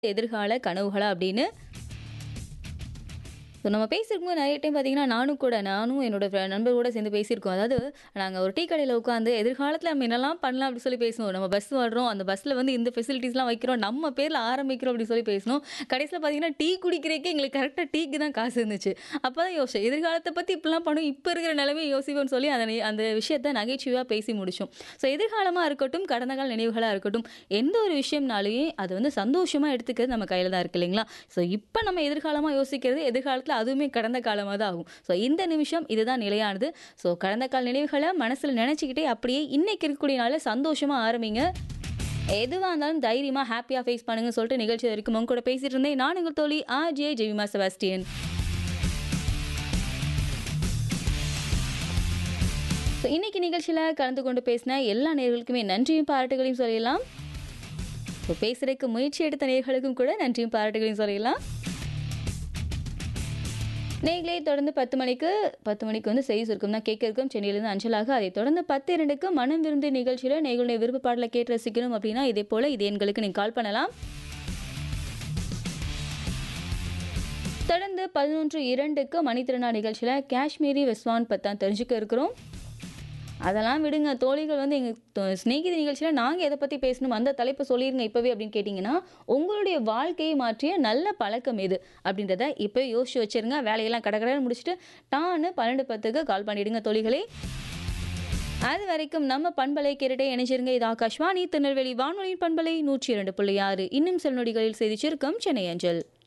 எதிர்கால கனவுகளா அப்படின்னு ஸோ நம்ம பேசியிருக்கும்போது நிறைய டைம் பார்த்தீங்கன்னா நானும் கூட நானும் என்னோட ஃப்ரெ- நண்பர் கூட சேர்ந்து பேசியிருக்கோம் அதாவது நாங்கள் ஒரு டீ கடையில் உட்காந்து எதிர்காலத்தில் நம்ம என்னெல்லாம் பண்ணலாம் அப்படி சொல்லி பேசுவோம் நம்ம பஸ் வர்றோம் அந்த பஸ்ஸில் வந்து இந்த ஃபெசிலிட்டிஸ்லாம் வைக்கிறோம் நம்ம பேரில் ஆரம்பிக்கிறோம் அப்படி சொல்லி பேசணும் கடைசியில் பார்த்தீங்கன்னா டீ குடிக்கிறதுக்கே எங்களுக்கு கரெக்டாக டீக்கு தான் காசு இருந்துச்சு அப்போ தான் யோசிச்சேன் எதிர்காலத்தை பற்றி இப்படிலாம் பண்ணும் இப்போ இருக்கிற நிலைமை யோசிப்போம்னு சொல்லி அந்த நி- அந்த விஷயத்தை நகைச்சுவையாக பேசி முடிச்சோம் ஸோ எதிர்காலமாக இருக்கட்டும் கடந்த கால நினைவுகளாக இருக்கட்டும் எந்த ஒரு விஷயம்னாலேயே அது வந்து சந்தோஷமாக எடுத்துக்கிறது நம்ம கையில் தான் இருக்கு இல்லைங்களா ஸோ இப்போ நம்ம எதிர்காலமாக யோசிக்கிறது எதிர்காலத்தில் அதுவுமே கடந்த காலமாக தான் ஆகும் ஸோ இந்த நிமிஷம் இதுதான் நிலையானது ஸோ கடந்த கால நினைவுகளை மனசில் நினச்சிக்கிட்டே அப்படியே இன்னைக்கு இருக்கக்கூடிய நாளில் சந்தோஷமாக ஆரம்பிங்க எதுவாக இருந்தாலும் தைரியமாக ஹாப்பியாக ஃபேஸ் பண்ணுங்க சொல்லிட்டு நிகழ்ச்சி வரைக்கும் உங்க கூட பேசிட்டு இருந்தேன் நான் உங்கள் தோழி R J Jevima Sebastian so இன்னைக்கு நிகழ்ச்சியில் கலந்து கொண்டு பேசின எல்லா நேர்களுக்குமே நன்றியும் பாராட்டுகளையும் சொல்லிடலாம் ஸோ பேசுறதுக்கு முயற்சி எடுத்த நேர்களுக்கும் கூட நன்றியும் பாராட்டுகளையும் சொல்லிடலாம் நேர்களே தொடர்ந்து பத்து மணிக்கு பத்து மணிக்கு வந்து செய்தி சுருக்கம் தான் கேட்க இருக்கும் சென்னையிலிருந்து அஞ்சலாக அதை தொடர்ந்து பத்து இரண்டுக்கு மனம் விருந்து நிகழ்ச்சியில் நேர்களுடைய விருப்ப பாடலை கேட்டு ரசிக்கணும் அப்படின்னா இதே போல் இது எண்களுக்கு நீங்கள் கால் பண்ணலாம் தொடர்ந்து பதினொன்று இரண்டுக்கு மணித்திருநா நிகழ்ச்சியில் காஷ்மீரி வெஸ்வான் பத்தான் தெரிஞ்சுக்க இருக்கிறோம் அதெல்லாம் விடுங்க தோழிகள் வந்து எங்கள் ஸ்நேகிதி நிகழ்ச்சியில் நாங்கள் எதை பற்றி பேசணும் அந்த தலைப்பை சொல்லிடுங்க இப்போவே அப்படின்னு கேட்டிங்கன்னா உங்களுடைய வாழ்க்கையை மாற்றிய நல்ல பழக்கம் எது அப்படின்றத இப்போ யோசிச்சு வச்சிருங்க வேலையெல்லாம் கடகடன்னு முடிச்சுட்டு டான்னு பன்னெண்டு பத்துக்கு கால் பண்ணிடுங்க தோழிகளே அது வரைக்கும் நம்ம பண்பலை கேட்டுட்டே இணைச்சிருங்க இது ஆகாஷ்வாணி திருநெல்வேலி வானொலியின் பண்பலை நூற்றி இரண்டு புள்ளி ஆறு இன்னும் சில நொடிகளில் செய்தி சுருக்கம் சென்னை அஞ்சல்